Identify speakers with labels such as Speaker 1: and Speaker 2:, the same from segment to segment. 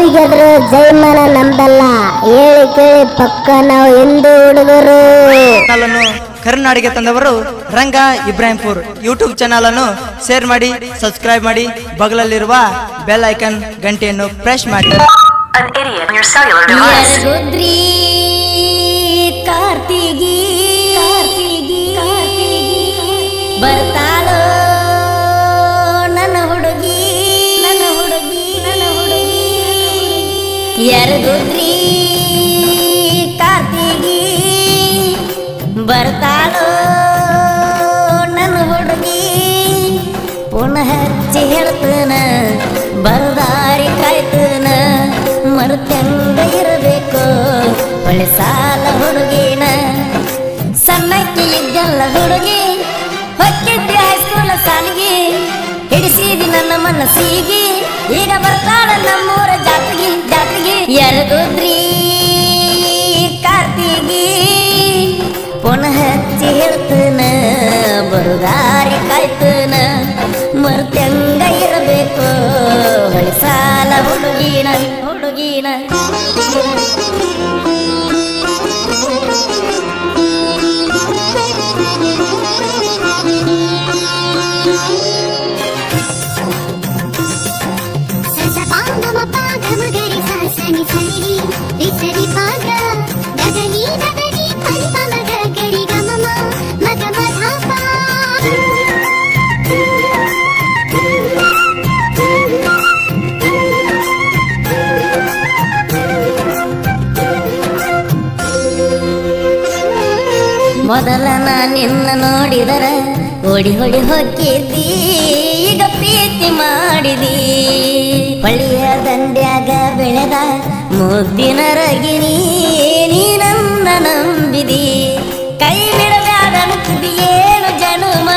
Speaker 1: ಗೆದ್ರು ಜೈಮನ ನಂಬಲ್ಲ ಹೇಳಿ ಕೇಳಿ ಪಕ್ಕ ನಾವು ಎಂದು ಹುಡುಗರು
Speaker 2: ಚಾನಲ್ ಅನ್ನು ಕರ್ನಾಡಿಗೆ ತಂದವರು ರಂಗ ಇಬ್ರಾಹಿಂಪುರ್ ಯೂಟ್ಯೂಬ್ ಚಾನಲ್ ಅನ್ನು ಶೇರ್ ಮಾಡಿ ಸಬ್ಸ್ಕ್ರೈಬ್ ಮಾಡಿ ಬಗಲಲ್ಲಿರುವ ಬೆಲ್ ಐಕನ್ ಗಂಟೆಯನ್ನು ಪ್ರೆಸ್ ಮಾಡಿ
Speaker 3: An idiot on your cellular device.
Speaker 1: ರುದ್ರಿ ಕಾರ್ತಿಗಿ ಕಾರ್ತಿಗಿ ಬರ್ತಾಳೋ ನನ್ನ ಹುಡುಗಿ ನನ್ನ ಹುಡುಗಿ ನನ್ನ ಹುಡುಗಿ ಎರಗುದ್ರಿ ಕಾರ್ತಿಗಿ ಬರ್ತಾಳೋ ನನ್ನ ಹುಡುಗಿ ಪುನಃ ಹಚ್ಚಿ ಹೇಳ್ತನ ಬರದಾರಿ ಕಾಯ್ತನ ಮರುತ್ಯಂಗ ಇರಬೇಕು ಒಳ್ಳೆ ಸಾಲ ಹುಡುಗಿನ ಸಣ್ಣಕ್ಕೆ ಇದ್ದಲ್ಲ ಹುಡುಗಿ ಹೊಕ್ಕಿದ್ದೆ ಹೈಸ್ಕೂಲ ಸಾಲಿಗೆ ಹಿಡಿಸಿದಿ ನನ್ನ ಮನಸ್ಸಿಗೆ ಈಗ ಬರ್ತಾಳ ನಮ್ಮೂರ ಜಾತ್ರೆಗೆ ಜಾತ್ರೆಗೆ ಎರಗುದ್ರಿ ಕಾರ್ತಿಗಿ ಪುನಃ ಹಚ್ಚಿ ಹೇಳ್ತನ ಬರುದಾರಿ ಕಾಯ್ತನ ಮರ್ತಂಗ ಇರಬೇಕು ಹೊಳೆ ಸಾಲ ಹುಡುಗಿನ ಹುಡುಗಿನ ಮೊದಲ ನಾ ನಿನ್ನ ನೋಡಿದರ ಓಡಿ ಹೊಡಿ ಹೊಕ್ಕಿದ್ದಿ ಈಗ ಪ್ರೀತಿ ಮಾಡಿದಿ ಹೊಳಿಯ ದಂಡ್ಯಾಗ ಬೆಳೆದ ಮುದ್ದಿನ ರಗಿನಿ ನೀ ನನ್ನ ನಂಬಿದಿ ಕೈ ಬಿಡಬ್ಯಾಡನ್ತಿದಿ ಏನು ಜನುಮ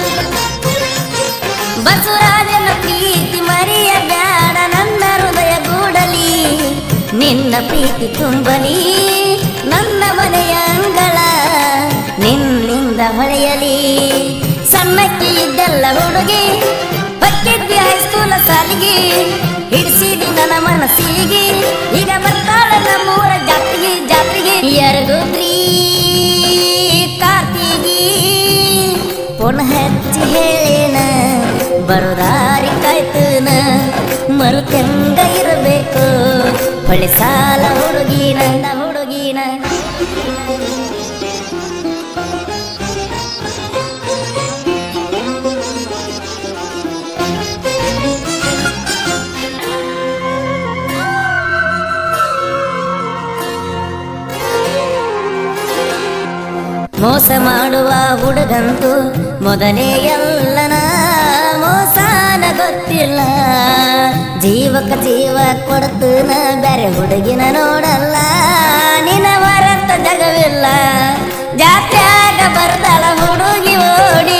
Speaker 1: ಬಸವರಾಜನ ಪ್ರೀತಿ ಮರಿಯ ಬ್ಯಾಡ ನನ್ನ ಹೃದಯ ಗೂಡಲಿ ನಿನ್ನ ಪ್ರೀತಿ ತುಂಬಲಿ ನನ್ನ ಮನೆಯ ಅಂಗಳ ನಿನ್ನಿಂದ ಹೊಳೆಯಲಿ ಸಣ್ಣಕ್ಕೆ ಇದ್ದಲ್ಲ ಹುಡುಗಿ ಹೊಕ್ಕಿದ್ದಿ ಹೈಸ್ಕೂಲ ಸಾಲಿಗೆ ಹಿಡಿಸಿದಿ ನನ್ನ ಮನಸ್ಸಿಗೆ ಈಗ ಬರ್ತಾಳ ನಮ್ಮೂರ ಜಾತ್ರೆಗೆ ಜಾತ್ರೆಗೆ ಎರಗುದ್ರಿ ಕಾರ್ತಿಗಿ ಪುನಃ ಹಚ್ಚಿ ಹೇಳೇನ ಬರುದಾರಿ ಕಾಯ್ತನ ಮರುತೆಂಗ ಇರಬೇಕು ಹೊಳೆ ಸಾಲ ಹುಡುಗಿನ ಹುಡುಗಿನ ಮೋಸ ಮಾಡುವ ಹುಡುಗಂತೂ ಮೊದಲೇ ಎಲ್ಲನ ಮೋಸಾನ ಗೊತ್ತಿಲ್ಲ ಜೀವಕ ಜೀವ ಕೊಡ್ತನ ಬೇರೆ ಹುಡುಗಿನ ನೋಡಲ್ಲ ನಿನ ಹೊರತ ಜಗವಿಲ್ಲ ಜಾತ್ಯಾಗ ಬರ್ದಳ ಹುಡುಗಿ ಓಡಿ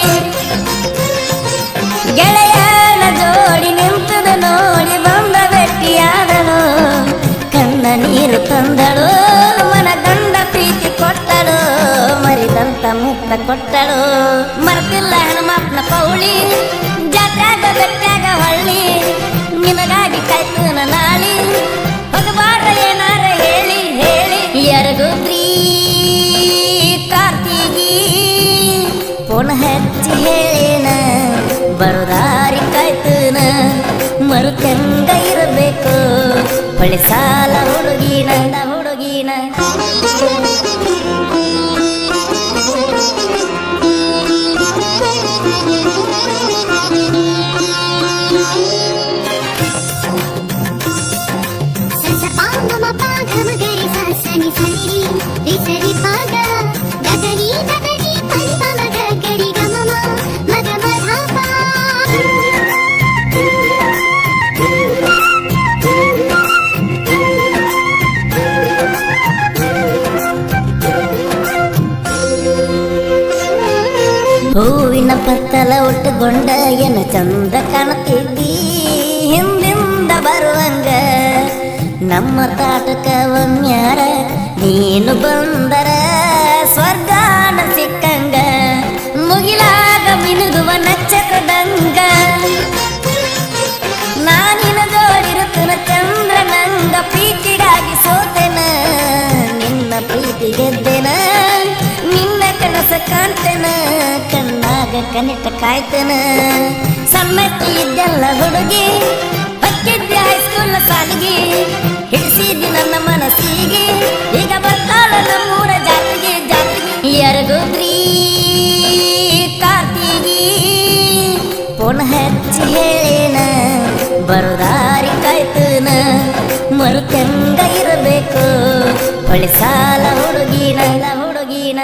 Speaker 1: ಗೆಳೆಯನ ಜೋಡಿ ನಿಂತದ ನೋಡಿ ಬಂದ ಭೇಟಿಯಾದಳು ಕಣ್ಣ ನೀರು ತಂದಳು ಮನ ಗಂಡ ಪ್ರೀತಿ ಕೊಟ್ಟಳು ಮರಿದಂತ ಮುಕ್ತ ಕೊಟ್ಟಳು ಮರ್ತಿಲ್ಲ ಹನುಮಪ್ಪನ ಪೌಳಿ ಜಾತ್ಯಾಗ ಬೆಟ್ಟಾಗ ಹೊಳ್ಳಿ ನಿನಗಾಗಿ ಕಾಯ್ತನ ನಾಳಿ ಹೋಗಬಾರ ಏನಾರ ಹೇಳಿ ಹೇಳಿ ಎರಗುದ್ರಿ ಕಾರ್ತಿಗಿ ಪುನಃ ಹಚ್ಚಿ ಹೇಳೇನ ಬರುದಾರಿ ಕಾಯ್ತನ ಮರುತೆಂಗ ಇರಬೇಕು ಹೊಳೆ ಸಾಲ ಹುಡುಗಿನ ಹುಡುಗಿನ ಹೂವಿನ ಪತ್ತಲ ಉಟ್ಟುಕೊಂಡ ಎನ್ನ ಚಂದ ಕಾಣುತ್ತಿದ್ದಿ ಹಿಂದಿಂದ ಬರುವಂಗ ನಮ್ಮ ತಾಟಕ ಒಮ್ಯಾರ ನೀನು ಬಂದರ ಸ್ವರ್ಗಾನ ಸಿಕ್ಕಂಗ ಮುಗಿಲಾಗ ಮಿನುಗುವ ನಕ್ಷತ್ರದಂಗ ನಾನಿನ ಜೋಡಿರುತ್ತನ ಚಂದ್ರನಂಗ
Speaker 4: ಕಾಣ್ತೇನ ಕಣ್ಣಾಗ ಕನಿಟ ಕಾಯ್ತೇನ ಸಣ್ಣಕ್ಕಿ ಇದ್ದೆಲ್ಲ ಹುಡುಗಿ ಬಕ್ಕಿದ್ದೆ ಹೈಸ್ಕೂಲ್ ಸಾಲಿಗೆ ಹಿಡಿಸಿದ್ದಿ ನನ್ನ ಮನಸ್ಸಿಗೆ ಈಗ ಬರ್ತಾಳ ನಮ್ಮೂರ ಜಾತ್ರೆಗೆ ಜಾತ್ರೆಗೆ ಎರಗೋದ್ರಿ ಕಾರ್ತಿಗಿ ಪುನ ಹಚ್ಚಿ ಹೇಳೇನ ಬರುದಾರಿ ಕಾಯ್ತನ ಮರುತೆಂಗ ಇರಬೇಕು ಹೊಳಿ ಸಾಲ ಹುಡುಗಿನ ಹುಡುಗಿನ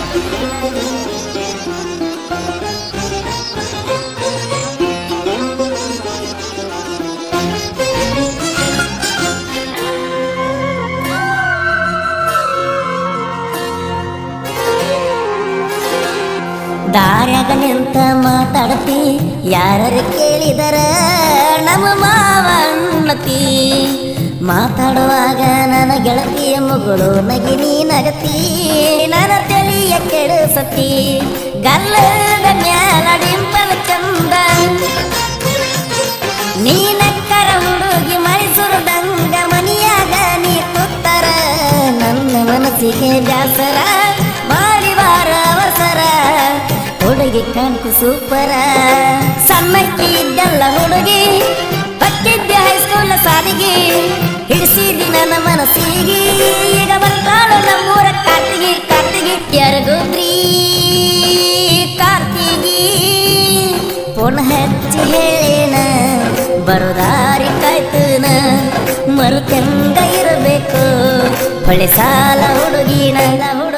Speaker 4: ದಾರ್ಯಾಗ ನಿಂತ ಮಾತಾಡತಿ ಯಾರು ಕೇಳಿದರ ನಮ್ಮ ಮಾವಣ್ಣತಿ ಮಾತಾಡುವಾಗ ನನ್ನ ಗೆಳತಿಯ ಮಗಳು ನಗಿ ನೀ ನಗತಿ ನನ್ನ ತಲೆಯ ಕೆಡಿಸತಿ ಗಲ್ಲದ ಮ್ಯಾಲ ಡಿಂಪಲ ಚಂದ ನೀನಕ್ಕರ ಹುಡುಗಿ ಮೈಸೂರದಂಗ ಮನಿಯಾಗ ನೀ ಕೂತರ ನನ್ನ ಮನಸ್ಸಿಗೆ ಬ್ಯಾಸರ ಮಾಡಿ ಬಾರ ಅವಸರ ಹುಡುಗಿ ಕಾಣ್ಕು ಸೂಪರ ಸಣ್ಣಕ್ಕಿ ಇದ್ದಲ್ಲ ಹುಡುಗಿ ಬಕ್ಕಿದ್ದೆ ಹೈಸ್ಕೂಲ್ ಸಾಲಿಗೆ ಹಿಡಿಸಿದಿ ನನ್ನ ಮನಸ್ಸಿಗೆ ಈಗ ಬರ್ತಾಳು ನಮ್ಮೂರ ಕಾರ್ತಿಗಿ ಕಾರ್ತಿಗಿ ಎರಗೋದ್ರಿ ಕಾರ್ತಿಗಿ ಪುನಃ ಹಚ್ಚಿ ಹೇಳೇನ ಬರುದಾರಿ ಕಾಯ್ತನ ಮರುತೆಂಗ ಇರಬೇಕು ಹೊಳೆ ಸಾಲ ಹುಡುಗಿನ